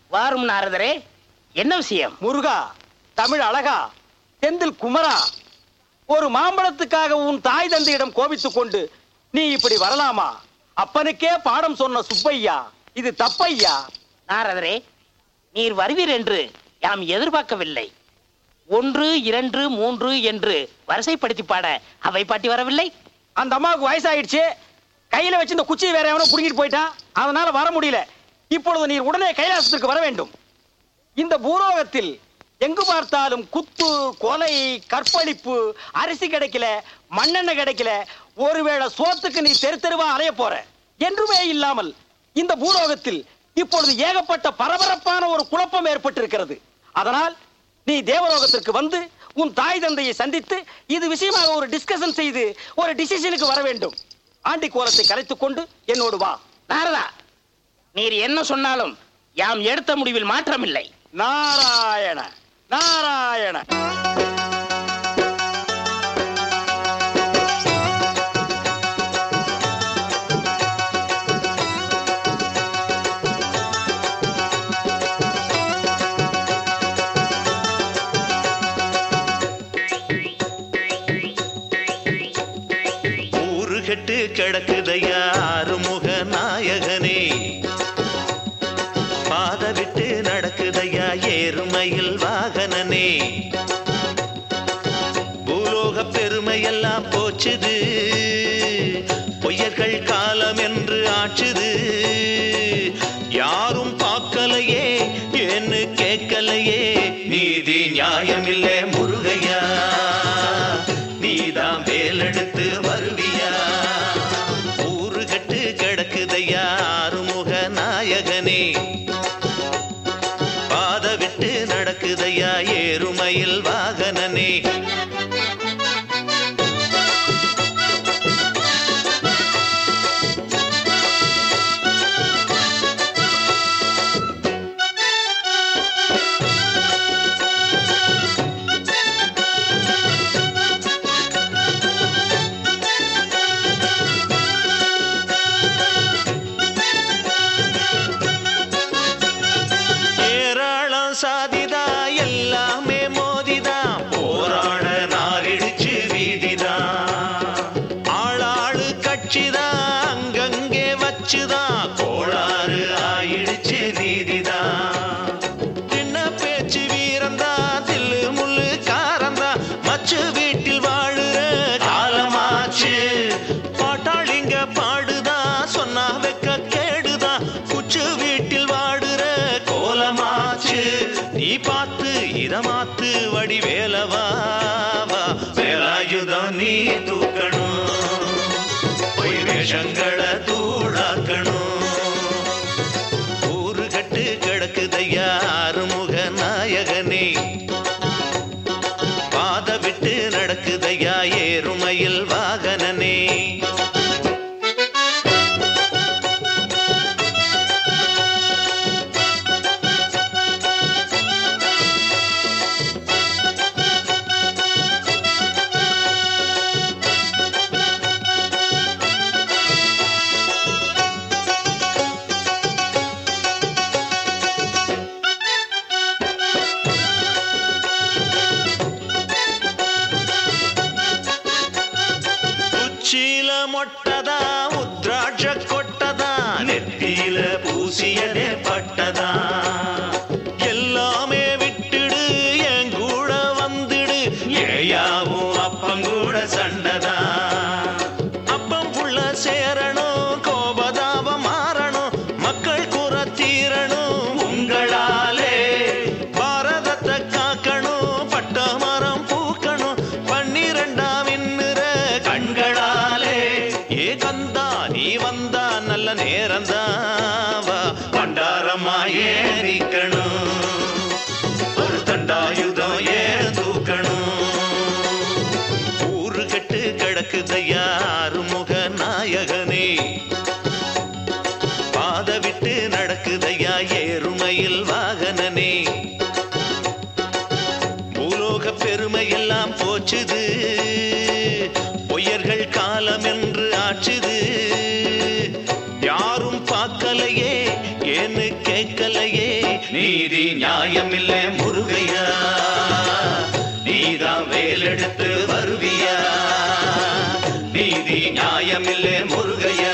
வாரும் நாரதரே என்ன விஷயம் முருகா தமிழ் அழகா செந்தில் குமரா ஒரு மாம்பழத்துக்காக உன் தாய் தந்தையிடம் கோபித்துக் கொண்டு நீ இப்படி வரலாமா அப்பனுக்கே பாடம் சொன்ன சுப்பையா இது தப்பையா நாரதரே நீர் வருவீர் என்று யாம் எதிர்பார்க்கவில்லை ஒன்று இரண்டு மூன்று என்று வரிசைப்படுத்தி பாட அவை பாட்டி வரவில்லை அந்த அம்மாவுக்கு வயசாயிடுச்சு கையில வச்சு இந்த குச்சியை வேற எவனோ புடுங்கிட்டு போயிட்டான் அதனால வர முடியல இப்பொழுது நீர் உடனே கைலாசத்திற்கு வர வேண்டும் இந்த பூலோகத்தில் எங்கு பார்த்தாலும் குத்து கொலை கற்பழிப்பு அரிசி கிடைக்கல மண்ணெண்ணெய் கிடைக்கல ஒருவேளை சோத்துக்கு நீ தெரு தெருவா அலைய போற என்றுமே இல்லாமல் இந்த பூலோகத்தில் இப்பொழுது ஏகப்பட்ட பரபரப்பான ஒரு குழப்பம் ஏற்பட்டிருக்கிறது அதனால் நீ தேவலோகத்திற்கு வந்து உன் தாய் தந்தையை சந்தித்து இது விஷயமாக ஒரு டிஸ்கஷன் செய்து ஒரு டிசிஷனுக்கு வர வேண்டும் ஆண்டி கோலத்தை கலைத்துக் கொண்டு என்னோடு வா நாரதா நீர் என்ன சொன்னாலும் யாம் எடுத்த முடிவில் மாற்றமில்லை நாராயண நாராயண ஊரு கெட்டு கிடக்குதையா ஆறுமுக நாயகனே பாத விட்டு நடக்குதையா ஏறுமையில் வாகனனே பூலோக பெருமையெல்லாம் போச்சுது பொய்யர்கள் காலம் என்று ஆச்சுது யாரும் பார்க்கலையே என்ன கேட்கலையே நீதி நியாயமில்லை முருகையா நீதான் வேலெடுத்து வருவியா ஊரு கட்டு கிடக்குதையா ஆறுமுக நாயகனே பாத விட்டு நடக்குதையா ஏறுமையில் வாகனனே ஏராளம் சாதிதா எல்லாமே மோதிதா போராட நாரிடிச்சு வீதிதா ஆளாளு கட்சிதா அங்கங்கே வச்சுதா கோளாறு ஆயிடுச்சு நீதிதா சின்ன பேச்சு வீரந்தா தில்லு முள்ளு காரந்தா மச்சு வீட்டில் வாழுற காலமாச்சு பாட்டாளிங்க பாடுதா சொன்னா வெக்க கேடுதா குச்சு வீட்டில் வாடுற கோலமாச்சு நீ பார்த்து இத மாத்து வடி வேலவா வா. வேலாயுதம் நீ தூக்கணும் பொய் வேஷங்களை தூளாக்கணும் ஊரு கட்டு கிடக்குதையா ஆறுமுக நாயகனே பாத விட்டு நடக்குதையா ஏறுமையில் வாகனனே உச்சியில மொட்டதா உத்ராட்ச கொட்டதா நெத்தியில பூசியதே பட்டதா எல்லாமே விட்டுடு என் கூட வந்துடு ஏயாவும் அப்பங்கூட சண்டதா அப்பம் புள்ள சேரணும் கோபதாபம் மாறணும் மக்கள் குற தீரணும் உங்களாலே பாரதத்தை காக்கணும் பட்ட மரம் பூக்கணும் பன்னிரெண்டாம் இன்னுற கண்களாலே ஏ கந்தா நீ வந்தா நல்ல நேரந்தா வா பண்டாரமா ஏறிக்கணும் ஒரு தண்டாயுதம் ஏன் தூக்கணும் ஊரு கட்டு கிடக்குதையா ஆறுமுக நாயகனே பாத விட்டு நடக்குதையா ஏறுமையில் வாகனனே பூலோக பெருமையெல்லாம் போச்சுது பொய்யர்கள் காலம் என்று ஆச்சுது யாரும் பார்க்கலையே ஏன்னு கேட்கலையே நீ நியாயமில்லை முருகையா நீதான் வேலெடுத்து வருவியா நீதி நியாயமில்லை முருகையா